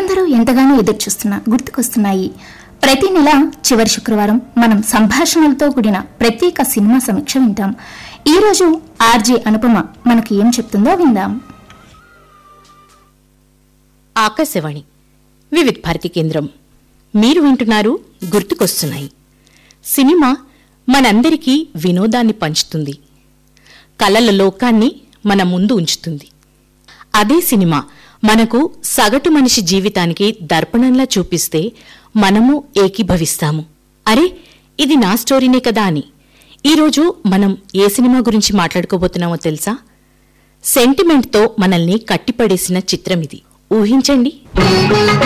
మీరందరూ ఎంతగానో ఎదురుచూస్తున్న గుర్తుకొస్తున్నాయి ప్రతి నెల చివరి శుక్రవారం మనం సంభాషణలతో కూడిన ప్రత్యేక సినిమా సమీక్ష వింటాం ఈ రోజు ఆర్జే అనుపమ మనకి ఏం చెప్తుందో విందాం ఆకాశవాణి వివిధ్ భారతి కేంద్రం మీరు వింటున్నారు గుర్తుకొస్తున్నాయి సినిమా మనందరికీ వినోదాన్ని పంచుతుంది కలల లోకాన్ని మన ముందు ఉంచుతుంది అదే సినిమా మనకు సగటు మనిషి జీవితానికి దర్పణంలా చూపిస్తే మనము ఏకీభవిస్తాము అరే ఇది నా స్టోరీనే కదా అని ఈరోజు మనం ఏ సినిమా గురించి మాట్లాడుకోబోతున్నామో తెలుసా సెంటిమెంట్తో మనల్ని కట్టిపడేసిన చిత్రం ఇది ఊహించండి